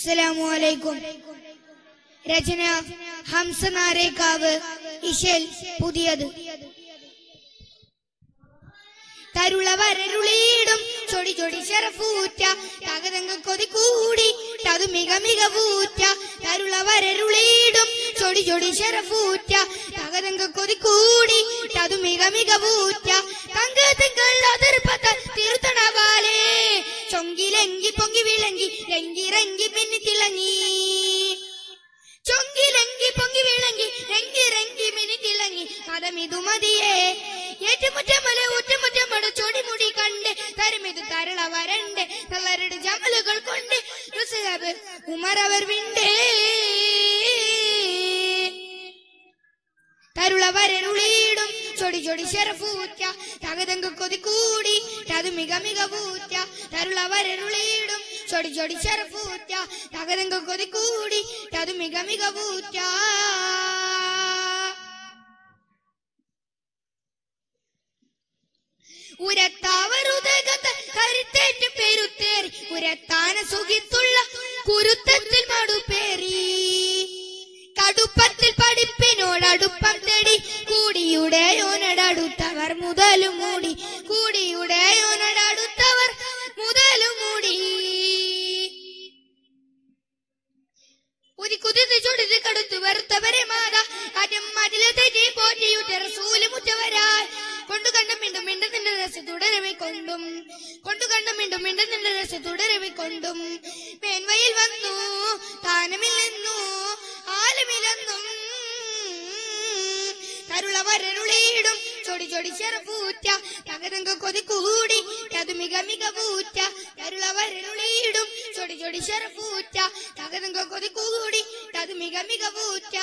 അസ്സലാമു അലൈക്കും രചന ഹംസനാരേക്കാവ് ഇശൽ പുതിയത് തരുളവരരുളീടും ചൊടി ചൊടി ശരഫൂറ്റ തകതങ്ക കൊതി കൂടി തതു മിക മികവൂറ്റ തരുളവരരുളീടും ചൊടി ചൊടി ശരഫൂറ്റ തകതങ്ക കൊതി കൂടി തതു മിക മികവൂറ്റ തങ്ക തിങ്കൾ അതിർപ്പത്ത തീർത്തണവാലേ ചൊങ്കിലെങ്കി പൊങ്കി വിളങ്ങി രംഗിറങ്ങി മിന്നി തിളങ്ങി ചൊങ്കിലങ്കി പൊങ്കി വിളങ്ങി രംഗി രംഗി മിനി തിളങ്ങി മതമിതു മതിയേ ഏറ്റുമുറ്റമല ഊറ്റുമുറ്റമട ചൊടിമുടി കണ്ട് തരമിതു തരള വരണ്ട് തളരുടെ ജമലുകൾ കൊണ്ട് റുസഹബ് ഉമർ അവർ വിണ്ടേ തരുള വരരുളീടും ചൊടി ചൊടി ശരഫൂറ്റ തകതങ്ക കൊതി കൂടി തതു മിക മികവൂറ്റ തരുള വരരുളീടും ചൊടി ചൊടി ശരഫൂറ്റ തകതങ്ക കൊതി കൂടി തതു മിക മികവൂറ്റ ഉരത്താവരുതകത്ത് കരുത്തേറ്റ് പെരുത്തേറി ഉരത്താന സുഖിത്തുള്ള കുരുത്തത്തിൽ മടുപ്പേറി കടുപ്പത്തിൽ പഠിപ്പിനോടടുപ്പം തേടി കൂടിയുടെയോനടടുത്തവർ മുതലും മൂടി കൂടിയുടെയോനടടുത്തവർ മുതലും മൂടി ഉദിക്കുതിത്ത് ചൊടിത് കടുത്തു വെറുത്തവരെ മാത കാറ്റും മതില് തെറ്റി പോറ്റിയുറ്റ റസൂല് മുറ്റവരായി കൊണ്ടു കണ്ടും മിണ്ടും മിണ്ടും നിന്റെ രസ തുടരവി കൊണ്ടും കൊണ്ടു കണ്ടും മിണ്ടും മിണ്ടും നിന്റെ രസ തുടരവി കൊണ്ടും മേൻവയിൽ വന്നു താനമിൽ നിന്നു ആലമിലെന്നും തരുളവരരുളീടും ചൊടി ചൊടി ചെറുപൂറ്റ തകതങ്ക കൊതി കൂടി അത് മിക മിക പൂറ്റ തരുളവരരുളീടും ചൊടി ചൊടി ചെറുപൂറ്റ തകതങ്ക കൊതി കൂടി അത് മിക മിക പൂറ്റ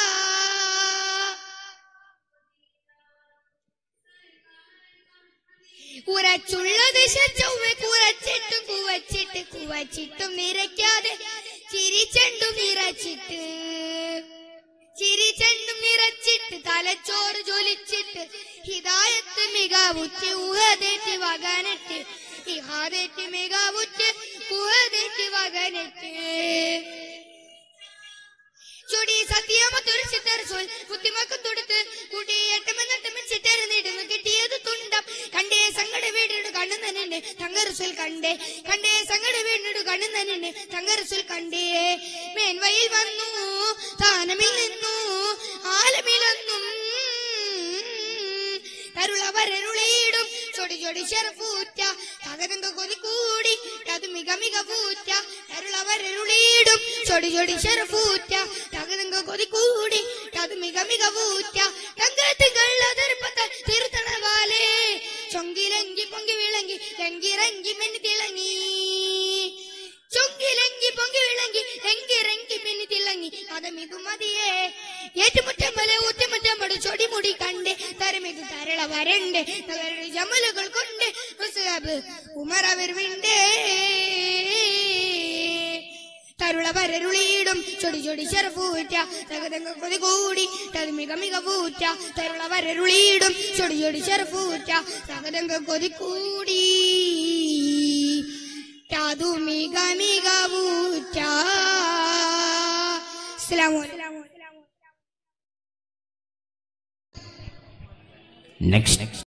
ഉറച്ചുള്ള ദിശ ചൊവ്വ കുറച്ചിട്ടും കുവച്ചിട്ട് കുവച്ചിട്ടും നിറയ്ക്കാതെ ചിരിച്ചെണ്ടും നിറച്ചിട്ട് ചിരിച്ചെണ്ടും നിറച്ചിട്ട് തലച്ചോറ് ജ്വലിച്ചിട്ട് ഹിതായത്ത് മികവുറ്റ് ഊഹതേറ്റ് വകനറ്റ് ഇഹാതേറ്റ് മികവുറ്റ് ഊഹതേറ്റ് വകനറ്റ് ചൊടി സത്യമത്തൊരു ചിത്തരസോൽ ബുദ്ധിമക്കം തൊടുത്ത് കൂട്ടി എട്ടമെന്നെട്ടമൻ ചിറ്റരുന്നിടുന്നു കിട്ടിയത് തുണ്ടം കണ്ടേ സങ്കട വീടിനു കണ്ണു തന്നെ തങ്കരസുൽ കണ്ടേ കണ്ടേ സങ്കട വീടിനു കണ്ണു തന്നെ തങ്കരസുൽ കണ്ടേ മേൻവയിൽ വന്നു താനമിൽ നിന്നു ആലമിലെന്നും തരുളവരരുളീടും ചൊടി ചൊടി ചെറുപ്പൂറ്റ തകതങ്ക കൊതി കൂടി അത് മിക മിക പൂറ്റ തരുളവരരുളീടും ചൊടി ചൊടി ചെറുപ്പൂറ്റ തകതങ്ക കൊതി കൂടി അത് മിക മിക പൂറ്റ തങ്കത്തികൾ അതിർപ്പത്ത തീർത്തണവാലേ ചൊങ്കിലങ്കി പൊങ്കി വിളങ്ങി രംഗിറങ്ങി മെന്നി തിളങ്ങി ചൊങ്കിലങ്കി പൊങ്കി വിളങ്ങി രംഗിറങ്ങി മിന്നി തിളങ്ങി അതമിതു മതിയേ ഏറ്റുമുറ്റം പോലെ ഊറ്റുമുറ്റം പട ചൊടിമുടി കണ്ട് തരമിത് തരള വരണ്ട് തകരുടെ ജമലുകൾ കൊണ്ട് മുസ്ഹബ് ഉമർ അവർ വിണ്ടേ തരുള വരരുളിയിടും ചൊടി ചൊടി ചെറുപ്പൂറ്റ തകതങ്ക കൊതി കൂടി തത് മിക മിക പൂറ്റ തരുള വരരുളിയിടും ചൊടി ചൊടി ചെറുപ്പൂറ്റ തകതങ്ക കൊതി കൂടി തതു മിക മിക പൂറ്റ അസ്സലാമു അലൈക്കും Next.